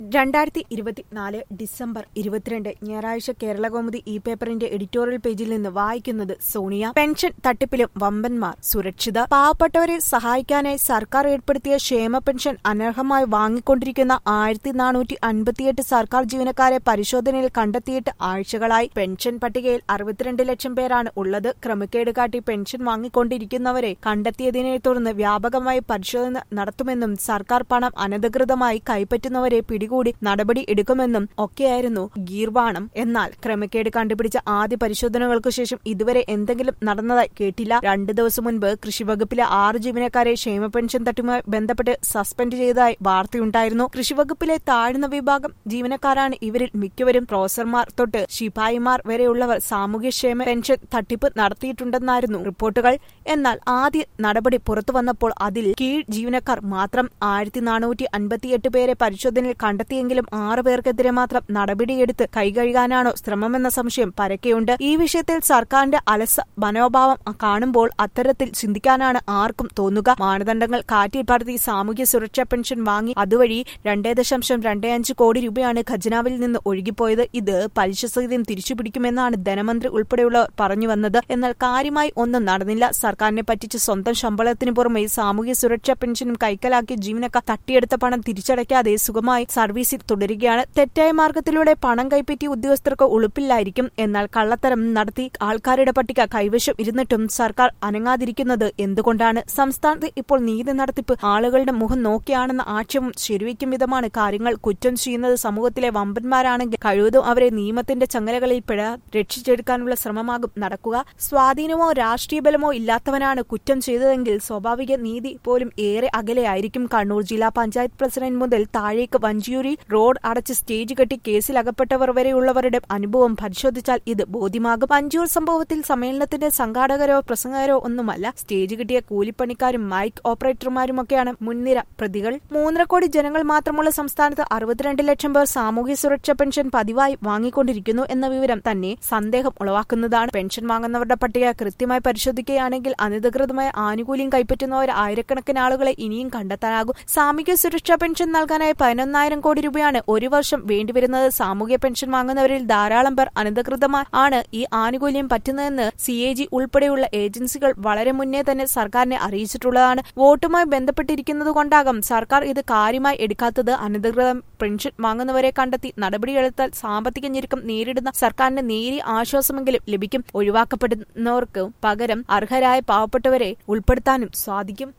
രണ്ടായിരത്തി ഇരുപത്തിനാല് ഡിസംബർ ഇരുപത്തിരണ്ട് ഞായറാഴ്ച കേരളകൗമുദി ഇ പേപ്പറിന്റെ എഡിറ്റോറിയൽ പേജിൽ നിന്ന് വായിക്കുന്നത് സോണിയ പെൻഷൻ തട്ടിപ്പിലും വമ്പന്മാർ സുരക്ഷിത പാവപ്പെട്ടവരെ സഹായിക്കാനായി സർക്കാർ ഏർപ്പെടുത്തിയ ക്ഷേമ പെൻഷൻ അനർഹമായി വാങ്ങിക്കൊണ്ടിരിക്കുന്ന ആയിരത്തി നാനൂറ്റി അൻപത്തിയെട്ട് സർക്കാർ ജീവനക്കാരെ പരിശോധനയിൽ കണ്ടെത്തിയിട്ട് ആഴ്ചകളായി പെൻഷൻ പട്ടികയിൽ അറുപത്തിരണ്ട് ലക്ഷം പേരാണ് ഉള്ളത് ക്രമക്കേട് കാട്ടി പെൻഷൻ വാങ്ങിക്കൊണ്ടിരിക്കുന്നവരെ കണ്ടെത്തിയതിനെ തുടർന്ന് വ്യാപകമായി പരിശോധന നടത്തുമെന്നും സർക്കാർ പണം അനധികൃതമായി കൈപ്പറ്റുന്നവരെ പിടികൂടി നടപടി എടുക്കുമെന്നും ഒക്കെയായിരുന്നു ഗീർവാണം എന്നാൽ ക്രമക്കേട് കണ്ടുപിടിച്ച ആദ്യ പരിശോധനകൾക്ക് ശേഷം ഇതുവരെ എന്തെങ്കിലും നടന്നതായി കേട്ടില്ല രണ്ടു ദിവസം മുൻപ് കൃഷിവകുപ്പിലെ ആറ് ജീവനക്കാരെ ക്ഷേമ പെൻഷൻ തട്ടിയുമായി ബന്ധപ്പെട്ട് സസ്പെൻഡ് ചെയ്തതായി വാർത്തയുണ്ടായിരുന്നു കൃഷിവകുപ്പിലെ താഴ്ന്ന വിഭാഗം ജീവനക്കാരാണ് ഇവരിൽ മിക്കവരും പ്രൊഫസർമാർ തൊട്ട് ശിപായിമാർ വരെയുള്ളവർ സാമൂഹ്യക്ഷേമ പെൻഷൻ തട്ടിപ്പ് നടത്തിയിട്ടുണ്ടെന്നായിരുന്നു റിപ്പോർട്ടുകൾ എന്നാൽ ആദ്യ നടപടി പുറത്തു വന്നപ്പോൾ അതിൽ കീഴ് ജീവനക്കാർ മാത്രം ആയിരത്തി നാനൂറ്റി അൻപത്തിയെട്ട് പേരെ പരിശോധനയിൽ കണ്ടെത്തിയെങ്കിലും ആറ് പേർക്കെതിരെ മാത്രം നടപടിയെടുത്ത് കൈകഴുകാനാണോ ശ്രമമെന്ന സംശയം പരക്കെയുണ്ട് ഈ വിഷയത്തിൽ സർക്കാരിന്റെ അലസ മനോഭാവം കാണുമ്പോൾ അത്തരത്തിൽ ചിന്തിക്കാനാണ് ആർക്കും തോന്നുക മാനദണ്ഡങ്ങൾ കാറ്റിൽ പറത്തി സാമൂഹ്യ സുരക്ഷാ പെൻഷൻ വാങ്ങി അതുവഴി രണ്ടേ ദശാംശം രണ്ടേ അഞ്ച് കോടി രൂപയാണ് ഖജനാവിൽ നിന്ന് ഒഴുകിപ്പോയത് ഇത് പലിശ സഹിതം തിരിച്ചുപിടിക്കുമെന്നാണ് ധനമന്ത്രി ഉൾപ്പെടെയുള്ളവർ പറഞ്ഞു വന്നത് എന്നാൽ കാര്യമായി ഒന്നും നടന്നില്ല സർക്കാരിനെ പറ്റിച്ച് സ്വന്തം ശമ്പളത്തിന് പുറമെ സാമൂഹ്യ സുരക്ഷാ പെൻഷനും കൈക്കലാക്കി ജീവനക്കാർ തട്ടിയെടുത്ത പണം തിരിച്ചടയ്ക്കാതെ സുഖമായി സർവീസിൽ തുടരുകയാണ് തെറ്റായ മാർഗത്തിലൂടെ പണം കൈപ്പറ്റിയ ഉദ്യോഗസ്ഥർക്ക് ഉളുപ്പില്ലായിരിക്കും എന്നാൽ കള്ളത്തരം നടത്തി ആൾക്കാരുടെ പട്ടിക കൈവശം ഇരുന്നിട്ടും സർക്കാർ അനങ്ങാതിരിക്കുന്നത് എന്തുകൊണ്ടാണ് സംസ്ഥാനത്ത് ഇപ്പോൾ നീതി നടത്തിപ്പ് ആളുകളുടെ മുഖം നോക്കിയാണെന്ന ആക്ഷേപം ശരിവയ്ക്കും വിധമാണ് കാര്യങ്ങൾ കുറ്റം ചെയ്യുന്നത് സമൂഹത്തിലെ വമ്പന്മാരാണെങ്കിൽ കഴിവതും അവരെ നിയമത്തിന്റെ ചങ്ങലകളിൽ പിഴ രക്ഷിച്ചെടുക്കാനുള്ള ശ്രമമാകും നടക്കുക സ്വാധീനമോ രാഷ്ട്രീയ ബലമോ ഇല്ലാത്തവനാണ് കുറ്റം ചെയ്തതെങ്കിൽ സ്വാഭാവിക നീതി പോലും ഏറെ അകലെയായിരിക്കും കണ്ണൂർ ജില്ലാ പഞ്ചായത്ത് പ്രസിഡന്റ് മുതൽ താഴേക്ക് വഞ്ചിയൂരിൽ റോഡ് അടച്ച് സ്റ്റേജ് കെട്ടി കേസിലകപ്പെട്ടവർ വരെയുള്ളവരുടെ അനുഭവം പരിശോധിച്ചാൽ ഇത് ബോധ്യമാകും വഞ്ചിയൂർ സംഭവത്തിൽ സമ്മേളനത്തിന്റെ സംഘാടകരോ പ്രസംഗകരോ ഒന്നുമല്ല സ്റ്റേജ് കിട്ടിയ കൂലിപ്പണിക്കാരും മൈക്ക് ഓപ്പറേറ്റർമാരുമൊക്കെയാണ് മുൻനിര പ്രതികൾ മൂന്നര കോടി ജനങ്ങൾ മാത്രമുള്ള സംസ്ഥാനത്ത് അറുപത്തിരണ്ട് ലക്ഷം പേർ സാമൂഹ്യ സുരക്ഷാ പെൻഷൻ പതിവായി വാങ്ങിക്കൊണ്ടിരിക്കുന്നു എന്ന വിവരം തന്നെ സന്ദേഹം ഉളവാക്കുന്നതാണ് പെൻഷൻ വാങ്ങുന്നവരുടെ പട്ടിക കൃത്യമായി പരിശോധിക്കുകയാണെങ്കിൽ അനധികൃതമായ ആനുകൂല്യം കൈപ്പറ്റുന്നവർ ആയിരക്കണക്കിന് ആളുകളെ ഇനിയും കണ്ടെത്താനാകും സാമൂഹ്യ സുരക്ഷാ പെൻഷൻ നൽകാനായി പതിനൊന്നായിരം കോടി രൂപയാണ് ഒരു വർഷം വേണ്ടിവരുന്നത് സാമൂഹ്യ പെൻഷൻ വാങ്ങുന്നവരിൽ ധാരാളം പേർ അനധികൃതമായി ആണ് ഈ ആനുകൂല്യം പറ്റുന്നതെന്ന് സി എ ജി ഉൾപ്പെടെയുള്ള ഏജൻസികൾ വളരെ മുന്നേ തന്നെ സർക്കാരിനെ അറിയിച്ചിട്ടുള്ളതാണ് വോട്ടുമായി ബന്ധപ്പെട്ടിരിക്കുന്നതുകൊണ്ടാകും സർക്കാർ ഇത് കാര്യമായി എടുക്കാത്തത് അനധികൃത പെൻഷൻ വാങ്ങുന്നവരെ കണ്ടെത്തി നടപടിയെടുത്താൽ സാമ്പത്തിക ഞെരുക്കം നേരിടുന്ന സർക്കാരിന് നേരിയ ആശ്വാസമെങ്കിലും ലഭിക്കും ഒഴിവാക്കപ്പെടുന്നവർക്ക് പകരം അർഹരായ പാവപ്പെട്ടവരെ ഉൾപ്പെടുത്താനും സാധിക്കും